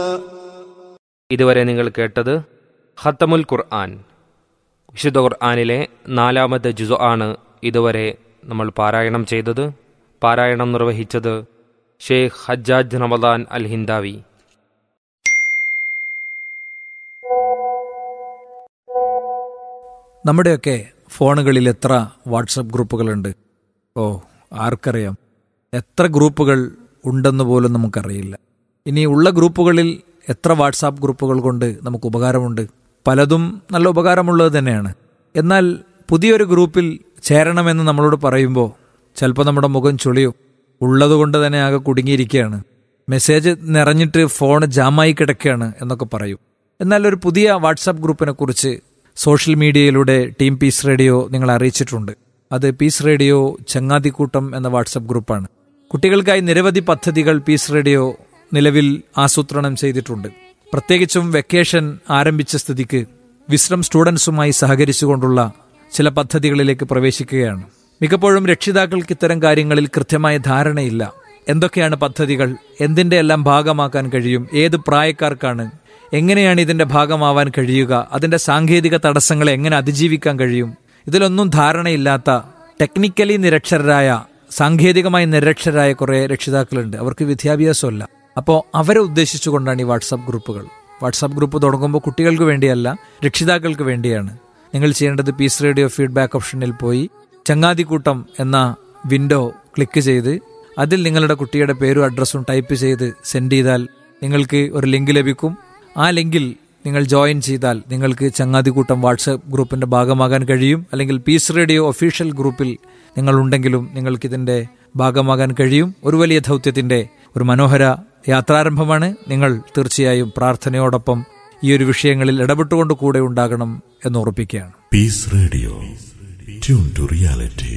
ഇതുവരെ നിങ്ങൾ കേട്ടത് ഖത്തമുൽ ഖുർആൻ വിശുദ്ധ ഖുർആനിലെ നാലാമത്തെ ജുസു ആണ് ഇതുവരെ നമ്മൾ പാരായണം ചെയ്തത് പാരായണം നിർവഹിച്ചത് ഷെയ്ഖ് ഹജ്ജാജ് റമദാൻ അൽ ഹിന്ദാവി നമ്മുടെയൊക്കെ ഫോണുകളിൽ എത്ര വാട്സപ്പ് ഗ്രൂപ്പുകളുണ്ട് ഓ ആർക്കറിയാം എത്ര ഗ്രൂപ്പുകൾ ഉണ്ടെന്ന് പോലും നമുക്കറിയില്ല ഇനി ഉള്ള ഗ്രൂപ്പുകളിൽ എത്ര വാട്സാപ്പ് ഗ്രൂപ്പുകൾ കൊണ്ട് നമുക്ക് ഉപകാരമുണ്ട് പലതും നല്ല ഉപകാരമുള്ളത് തന്നെയാണ് എന്നാൽ പുതിയൊരു ഗ്രൂപ്പിൽ ചേരണമെന്ന് നമ്മളോട് പറയുമ്പോൾ ചിലപ്പോൾ നമ്മുടെ മുഖം ചുളിയും ഉള്ളതുകൊണ്ട് തന്നെ ആകെ കുടുങ്ങിയിരിക്കുകയാണ് മെസ്സേജ് നിറഞ്ഞിട്ട് ഫോൺ ജാമായി കിടക്കുകയാണ് എന്നൊക്കെ പറയും എന്നാൽ ഒരു പുതിയ വാട്സാപ്പ് ഗ്രൂപ്പിനെ കുറിച്ച് സോഷ്യൽ മീഡിയയിലൂടെ ടീം പീസ് റേഡിയോ നിങ്ങളെ അറിയിച്ചിട്ടുണ്ട് അത് പീസ് റേഡിയോ ചങ്ങാതിക്കൂട്ടം എന്ന വാട്സപ്പ് ഗ്രൂപ്പാണ് കുട്ടികൾക്കായി നിരവധി പദ്ധതികൾ പീസ് റേഡിയോ നിലവിൽ ആസൂത്രണം ചെയ്തിട്ടുണ്ട് പ്രത്യേകിച്ചും വെക്കേഷൻ ആരംഭിച്ച സ്ഥിതിക്ക് വിശ്രം സ്റ്റുഡൻസുമായി സഹകരിച്ചുകൊണ്ടുള്ള ചില പദ്ധതികളിലേക്ക് പ്രവേശിക്കുകയാണ് മിക്കപ്പോഴും രക്ഷിതാക്കൾക്ക് ഇത്തരം കാര്യങ്ങളിൽ കൃത്യമായ ധാരണയില്ല എന്തൊക്കെയാണ് പദ്ധതികൾ എന്തിന്റെ എല്ലാം ഭാഗമാക്കാൻ കഴിയും ഏത് പ്രായക്കാർക്കാണ് എങ്ങനെയാണ് ഇതിന്റെ ഭാഗമാവാൻ കഴിയുക അതിന്റെ സാങ്കേതിക തടസ്സങ്ങളെ എങ്ങനെ അതിജീവിക്കാൻ കഴിയും ഇതിലൊന്നും ധാരണയില്ലാത്ത ടെക്നിക്കലി നിരക്ഷരരായ സാങ്കേതികമായി നിരക്ഷരായ കുറെ രക്ഷിതാക്കളുണ്ട് അവർക്ക് വിദ്യാഭ്യാസമല്ല അപ്പോൾ അവരെ ഉദ്ദേശിച്ചുകൊണ്ടാണ് ഈ വാട്സാപ്പ് ഗ്രൂപ്പുകൾ വാട്സാപ്പ് ഗ്രൂപ്പ് തുടങ്ങുമ്പോൾ കുട്ടികൾക്ക് വേണ്ടിയല്ല രക്ഷിതാക്കൾക്ക് വേണ്ടിയാണ് നിങ്ങൾ ചെയ്യേണ്ടത് പീസ് റേഡിയോ ഫീഡ്ബാക്ക് ഓപ്ഷനിൽ പോയി ചങ്ങാതിക്കൂട്ടം എന്ന വിൻഡോ ക്ലിക്ക് ചെയ്ത് അതിൽ നിങ്ങളുടെ കുട്ടിയുടെ പേരും അഡ്രസ്സും ടൈപ്പ് ചെയ്ത് സെൻഡ് ചെയ്താൽ നിങ്ങൾക്ക് ഒരു ലിങ്ക് ലഭിക്കും ആ ലിങ്കിൽ നിങ്ങൾ ജോയിൻ ചെയ്താൽ നിങ്ങൾക്ക് ചങ്ങാതിക്കൂട്ടം വാട്സപ്പ് ഗ്രൂപ്പിന്റെ ഭാഗമാകാൻ കഴിയും അല്ലെങ്കിൽ പീസ് റേഡിയോ ഒഫീഷ്യൽ ഗ്രൂപ്പിൽ നിങ്ങൾ ഉണ്ടെങ്കിലും നിങ്ങൾക്ക് ഇതിന്റെ ഭാഗമാകാൻ കഴിയും ഒരു വലിയ ദൗത്യത്തിന്റെ ഒരു മനോഹര യാത്രാരംഭമാണ് നിങ്ങൾ തീർച്ചയായും പ്രാർത്ഥനയോടൊപ്പം ഈ ഒരു വിഷയങ്ങളിൽ ഇടപെട്ടുകൊണ്ട് കൂടെ ഉണ്ടാകണം എന്ന് ഉറപ്പിക്കുകയാണ് Peace Radio. Tune to reality.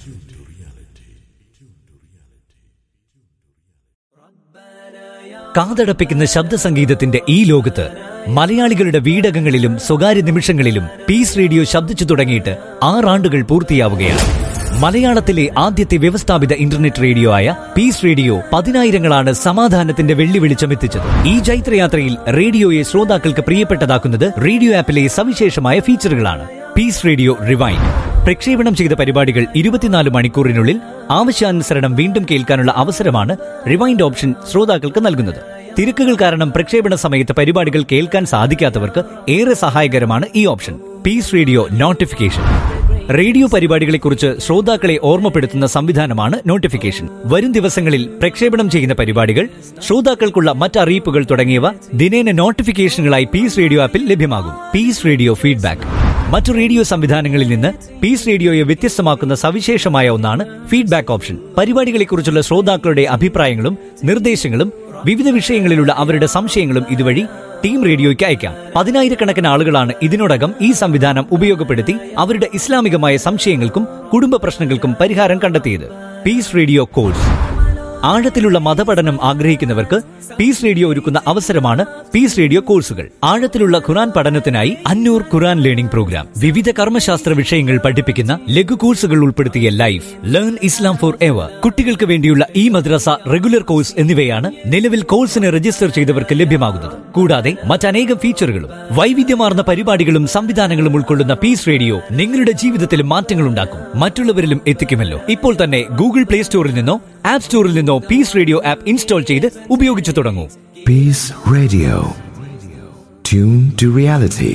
കാതടപ്പിക്കുന്ന ശബ്ദ സംഗീതത്തിന്റെ ഈ ലോകത്ത് മലയാളികളുടെ വീടകങ്ങളിലും സ്വകാര്യ നിമിഷങ്ങളിലും പീസ് റേഡിയോ ശബ്ദിച്ചു തുടങ്ങിയിട്ട് ആറാണ്ടുകൾ പൂർത്തിയാവുകയാണ് മലയാളത്തിലെ ആദ്യത്തെ വ്യവസ്ഥാപിത ഇന്റർനെറ്റ് റേഡിയോ ആയ പീസ് റേഡിയോ പതിനായിരങ്ങളാണ് സമാധാനത്തിന്റെ വെള്ളി വെളിച്ചം എത്തിച്ചത് ഈ ജൈത്രയാത്രയിൽ റേഡിയോയെ ശ്രോതാക്കൾക്ക് പ്രിയപ്പെട്ടതാക്കുന്നത് റേഡിയോ ആപ്പിലെ സവിശേഷമായ ഫീച്ചറുകളാണ് പീസ് റേഡിയോ റിവൈൻ പ്രക്ഷേപണം ചെയ്ത പരിപാടികൾ ഇരുപത്തിനാല് മണിക്കൂറിനുള്ളിൽ ആവശ്യാനുസരണം വീണ്ടും കേൾക്കാനുള്ള അവസരമാണ് റിവൈൻഡ് ഓപ്ഷൻ ശ്രോതാക്കൾക്ക് നൽകുന്നത് തിരക്കുകൾ കാരണം പ്രക്ഷേപണ സമയത്ത് പരിപാടികൾ കേൾക്കാൻ സാധിക്കാത്തവർക്ക് ഏറെ സഹായകരമാണ് ഈ option Peace Radio notification radio പരിപാടികളെക്കുറിച്ച് ശ്രോതാക്കളെ ഓർമ്മപ്പെടുത്തുന്ന സംവിധാനമാണ് നോട്ടിഫിക്കേഷൻ വരും ദിവസങ്ങളിൽ പ്രക്ഷേപണം ചെയ്യുന്ന പരിപാടികൾ ശ്രോതാക്കൾക്കുള്ള മറ്ററിയിപ്പുകൾ തുടങ്ങിയവ ദിനേന നോട്ടിഫിക്കേഷനുകളായി പീസ് റേഡിയോ ആപ്പിൽ ലഭ്യമാകും പീസ് റേഡിയോ ഫീഡ്ബാക്ക് മറ്റു റേഡിയോ സംവിധാനങ്ങളിൽ നിന്ന് പീസ് റേഡിയോയെ വ്യത്യസ്തമാക്കുന്ന സവിശേഷമായ ഒന്നാണ് ഫീഡ്ബാക്ക് ഓപ്ഷൻ പരിപാടികളെക്കുറിച്ചുള്ള ശ്രോതാക്കളുടെ അഭിപ്രായങ്ങളും നിർദ്ദേശങ്ങളും വിവിധ വിഷയങ്ങളിലുള്ള അവരുടെ സംശയങ്ങളും ഇതുവഴി ടീം റേഡിയോയ്ക്ക് അയക്കാം പതിനായിരക്കണക്കിന് ആളുകളാണ് ഇതിനോടകം ഈ സംവിധാനം ഉപയോഗപ്പെടുത്തി അവരുടെ ഇസ്ലാമികമായ സംശയങ്ങൾക്കും കുടുംബ പ്രശ്നങ്ങൾക്കും പരിഹാരം കണ്ടെത്തിയത് പീസ് റേഡിയോ കോഴ്സ് ആഴത്തിലുള്ള മതപഠനം ആഗ്രഹിക്കുന്നവർക്ക് പീസ് റേഡിയോ ഒരുക്കുന്ന അവസരമാണ് പീസ് റേഡിയോ കോഴ്സുകൾ ആഴത്തിലുള്ള ഖുറാൻ പഠനത്തിനായി അന്നൂർ ഖുറാൻ ലേണിംഗ് പ്രോഗ്രാം വിവിധ കർമ്മശാസ്ത്ര വിഷയങ്ങൾ പഠിപ്പിക്കുന്ന ലഘു കോഴ്സുകൾ ഉൾപ്പെടുത്തിയ life learn Islam forever കുട്ടികൾക്ക് വേണ്ടിയുള്ള ഈ മദ്രസ റെഗുലർ കോഴ്സ് എന്നിവയാണ് നിലവിൽ കോഴ്സിന് രജിസ്റ്റർ ചെയ്തവർക്ക് ലഭ്യമാകുന്നത് കൂടാതെ മറ്റനേകം ഫീച്ചറുകളും വൈവിധ്യമാർന്ന പരിപാടികളും സംവിധാനങ്ങളും ഉൾക്കൊള്ളുന്ന പീസ് റേഡിയോ നിങ്ങളുടെ ജീവിതത്തിൽ മാറ്റങ്ങൾ ഉണ്ടാക്കും മറ്റുള്ളവരിലും എത്തിക്കുമല്ലോ ഇപ്പോൾ തന്നെ ഗൂഗിൾ പ്ലേ സ്റ്റോറിൽ നിന്നോ ആപ്പ് സ്റ്റോറിൽ നിന്നോ പീസ് റേഡിയോ ആപ്പ് ഇൻസ്റ്റാൾ ചെയ്ത് ഉപയോഗിച്ചു തുടങ്ങൂ Peace Radio. Tune to reality.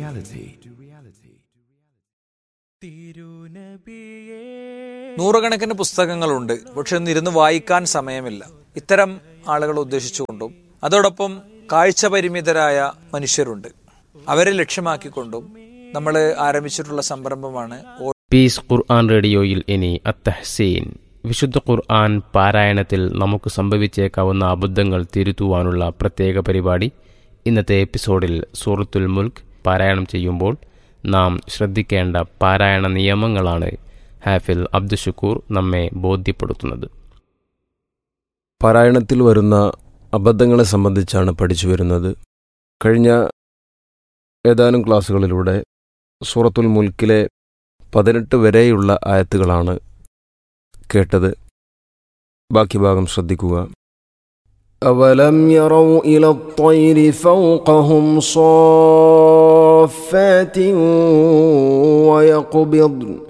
നൂറുകണക്കിന് പുസ്തകങ്ങളുണ്ട് പക്ഷെ ഒന്നിരുന്ന് വായിക്കാൻ സമയമില്ല ഇത്തരം ആളുകളെ ഉദ്ദേശിച്ചുകൊണ്ടും അതോടൊപ്പം കാഴ്ച പരിമിതരായ മനുഷ്യരുണ്ട് അവരെ ലക്ഷ്യമാക്കിക്കൊണ്ടും നമ്മൾ ആരംഭിച്ചിട്ടുള്ള സംരംഭമാണ് ഓ- പീസ് ഖുർആൻ റേഡിയോയിൽ ഇനി അത്തഹ്സീൻ വിശുദ്ധ ഖുർആൻ പാരായണത്തിൽ നമുക്ക് സംഭവിച്ചേക്കാവുന്ന അബദ്ധങ്ങൾ തിരുത്തുവാനുള്ള പ്രത്യേക പരിപാടി ഇന്നത്തെ എപ്പിസോഡിൽ സൂറത്തുൽ മുൽക്ക് പാരായണം ചെയ്യുമ്പോൾ നാം ശ്രദ്ധിക്കേണ്ട പാരായണ നിയമങ്ങളാണ് ഹാഫിൽ അബ്ദുഷക്കൂർ നമ്മെ ബോധ്യപ്പെടുത്തുന്നത് പാരായണത്തിൽ വരുന്ന അബദ്ധങ്ങളെ സംബന്ധിച്ചാണ് പഠിച്ചു വരുന്നത് കഴിഞ്ഞ ഏതാനും ക്ലാസ്സുകളിലൂടെ സൂറത്തുൽ മുൽക്കിലെ പതിനെട്ട് വരെയുള്ള ആയത്തുകളാണ് കേട്ടത് ബാക്കി ഭാഗം ശ്രദ്ധിക്കുക أولم يروا إلى الطير فوقهم صافات ويقبضن